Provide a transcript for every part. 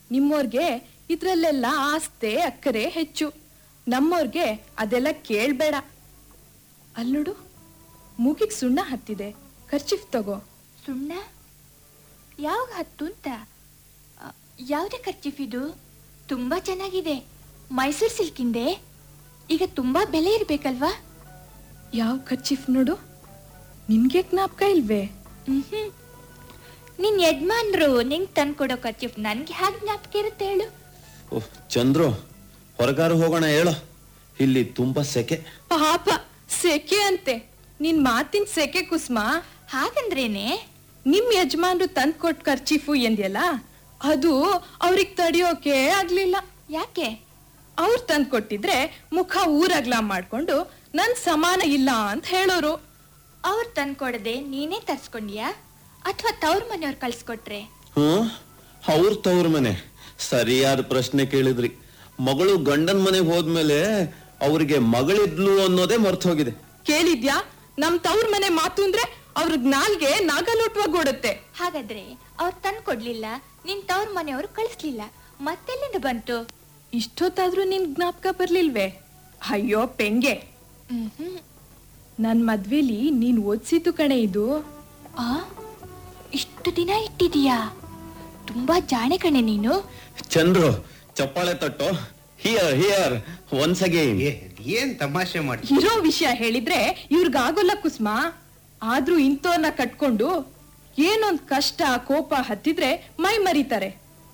ನಿಮ್ಮೋರ್ಗೆ ಇದ್ರಲ್ಲೆಲ್ಲ ಆಸ್ತೆ ಅಕ್ಕರೆ ಹೆಚ್ಚು ನಮ್ಮೋರ್ಗೆ ಅದೆಲ್ಲ ಕೇಳ್ಬೇಡ ಅಲ್ ನೋಡು ಮೂಗಿಗ್ ಸುಣ್ಣ ಹತ್ತಿದೆ ಖರ್ಚಿಫ್ ತಗೋ ಸುಣ್ಣ ಯಾವಾಗ ಹತ್ತು ಅಂತ ಆ, ಯಾವುದೇ ಖರ್ಚಿಫ್ ಇದು ತುಂಬಾ ಚೆನ್ನಾಗಿದೆ ಮೈಸೂರು ಸಿಲ್ಕಿಂದೆ ಈಗ ತುಂಬಾ ಬೆಲೆ ಇರ್ಬೇಕಲ್ವಾ ಯಾವ ಖರ್ಚಿಫ್ ನೋಡು ನಿನ್ಗೆ ಜ್ಞಾಪಕ ಇಲ್ವೇ ಮ್ಹ್ಮ್. ನಿನ್ ಯಜಮಾನ್ರು ನಿಂಗ್ ತಂದ್ಕೊಡೋ ಖರ್ಚಿಫ್ ನನ್ಗೆ ಹಾಗೆ ಜ್ಞಾಪಕ ಇರುತ್ತೆ ಹೇಳು ಓಹ್ ಚಂದ್ರು ಹೊರಗಾರು ಹೋಗೋಣ ಹೇಳು ಇಲ್ಲಿ ತುಂಬಾ ಸೆಕೆ ಪಾಪ ಸೆಕೆ ಅಂತೆ ನಿನ್ ಮಾತಿನ ಸೆಕೆ ಕುಸ್ಮ ಹಾಗಂದ್ರೇನೆ ನಿಮ್ ಯಜಮಾನ್ರು ತಂದ್ ಕೊಟ್ ಖರ್ಚಿಫು ಎಂದ್ಯಲ್ಲ ಅದು ಅವ್ರಿಗೆ ತಡಿಯೋಕೆ ಆಗ್ಲಿಲ್ಲ ಯಾಕೆ ಅವ್ರು ತಂದ್ ಕೊಟ್ಟಿದ್ರೆ ಮುಖ ಊರಗ್ಲ ಮಾಡ್ಕೊಂಡು ನನ್ ಸಮಾನ ಇಲ್ಲ ಅಂತ ಹೇಳೋರು ಅವ್ರು ತಂದ್ಕೊಡದೆ ನೀನೇ ತರ್ಸ್ಕೊಂಡ್ಯಾ ಅಥವಾ ತವ್ರ ಮನೆಯವ್ರು ಕಳ್ಸ್ಕೊಟ್ರೆ ಹ್ಮ್ ಅವ್ರ ತವ್ರ ಮನೆ ಸರಿಯಾದ ಪ್ರಶ್ನೆ ಕೇಳಿದ್ರಿ ಮಗಳು ಗಂಡನ್ ಮನೆಗೆ ಹೋದ್ಮೇಲೆ ಅವ್ರಿಗೆ ಮಗಳಿದ್ಲು ಅನ್ನೋದೇ ಮರ್ತ್ ಹೋಗಿದೆ ಕೇಳಿದ್ಯಾ ನಮ್ ತವ್ರ ಮನೆ ಮಾತು ಅಂದ್ರೆ ಅವ್ರಿಗೆ ನಾಲ್ಗೆ ನಾಗಲೋಟ್ವಾಗ ಓಡುತ್ತೆ ಹಾಗಾದ್ರೆ ಅವ್ರು ತಂದ್ಕೊಡ್ಲಿಲ್ಲ ನಿನ್ ತವ್ರ ಮನೆಯವರು ಕಳಿಸ್ಲಿಲ್ಲ ಮತ್ತೆಲ್ಲಿಂದ ಬಂತು ಇಷ್ಟೊತ್ತಾದ್ರೂ ನಿನ್ ಜ್ಞಾಪಕ ಬರ್ಲಿಲ್ವೇ ಅಯ್ಯೋ ಪೆಂಗೆ ಮ್ಹ್ಮ್. ನನ್ ಮದ್ವೆಲಿ ನೀನ್ ಓದ್ಸಿದ್ದು ಕಣೆ ಇದು ಆ ಇಷ್ಟು ದಿನ ಇಟ್ಟಿದೀಯಾ ತುಂಬಾ ಜಾಣೆ ಕಣೆ ನೀನು ಚಂದ್ರು ಚಪ್ಪಾಳೆ ತಟ್ಟು ಹಿಯರ್ ಹಿಯರ್ ಒನ್ಸ್ ಅಗೇನ್ ಏ ಏನ್ ತಮಾಷೆ ಮಾಡಿ ಇರೋ ವಿಷಯ ಹೇಳಿದ್ರೆ ಇವ್ರಿಗಾಗೋಲ್ಲ ಕುಸ್ಮ ಆದ್ರೂ ಇಂಥವ್ರನ್ನ ಕಟ್ಕೊಂಡು ಏನೊಂದ್ ಕಷ್ಟ ಕೋಪ ಹತ್ತಿದ್ರೆ ಮೈ ಮರಿತಾರೆ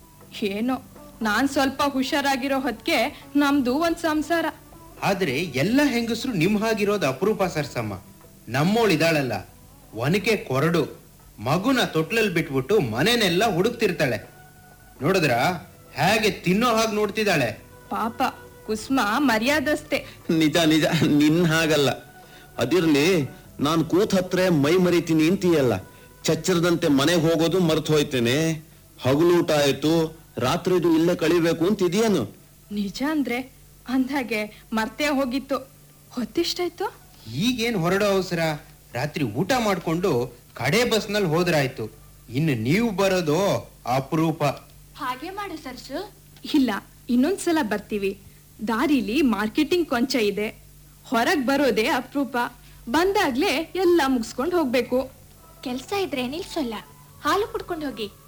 ಏನೋ ನಾನ್ ಸ್ವಲ್ಪ ಹುಷಾರಾಗಿರೋ ಹೊತ್ಗೆ ನಮ್ದು ಒಂದ್ ಸಂಸಾರ ಆದ್ರೆ ಎಲ್ಲ ಹೆಂಗಸರು ನಿಮ್ ಹಾಗಿರೋದು ಅಪರೂಪ ಸರ್ಸಮ್ಮ ನಮ್ಮೋಳಿದಾಳಲ್ಲ ಒನಕೆ ಕೊರಡು ಮಗುನ ತೊಟ್ಲಲ್ಲಿ ಬಿಟ್ಬಿಟ್ಟು ಮನೆನೆಲ್ಲ ಹುಡುಕ್ತಿರ್ತಾಳೆ ನೋಡಿದ್ರ ಹೇಗೆ ತಿನ್ನೋ ಹಾಗೆ ನೋಡ್ತಿದ್ದಾಳೆ ಪಾಪ ಕುಸ್ಮ ಮರ್ಯಾದಸ್ತೆ ನಿಜ ನಿಜ ನಿನ್ ಹಾಗಲ್ಲ ಅದಿರ್ಲಿ ನಾನ್ ಕೂತ್ ಹತ್ರ ಮೈ ಮರಿತೀನಿ ಅಂತೀಯಲ್ಲ ಚಚ್ಚರದಂತೆ ಮನೆಗೆ ಹೋಗೋದು ಮರ್ತು ಹೋಯ್ತೇನೆ ಹಗಲೂಟ ಆಯ್ತು ರಾತ್ರಿದು ಇಲ್ಲೇ ಕಳಿಬೇಕು ಅಂತ ಇದೆಯೇನು ನಿಜ ಅಂದ್ರೆ ಅಂದಾಗೆ ಮರ್ತೇ ಹೋಗಿತ್ತು ಹೊತ್ತೆಷ್ಟಾಯ್ತು ಈಗೇನ್ ಹೊರಡೋ ಅವಸರ ರಾತ್ರಿ ಊಟ ಮಾಡ್ಕೊಂಡು ಕಡೆ ಬಸ್ನಲ್ಲಿ ಹೋದ್ರಾಯ್ತು ಇನ್ನು ನೀವು ಬರೋದು ಅಪರೂಪ ಹಾಗೆ ಮಾಡು ಸರ್ಸು ಇಲ್ಲ ಇನ್ನೊಂದ್ಸಲ ಬರ್ತೀವಿ ದಾರಿಲಿ ಮಾರ್ಕೆಟಿಂಗ್ ಕೊಂಚ ಇದೆ ಹೊರಗ್ ಬರೋದೇ ಅಪರೂಪ ಬಂದಾಗ್ಲೇ ಎಲ್ಲ ಮುಗಿಸ್ಕೊಂಡು ಹೋಗ್ಬೇಕು ಕೆಲ್ಸ ಇದ್ರೆ ನಿಲ್ಸೋಲ್ಲ ಹಾಲು ಕುಡ್ಕೊಂಡು ಹೋಗಿ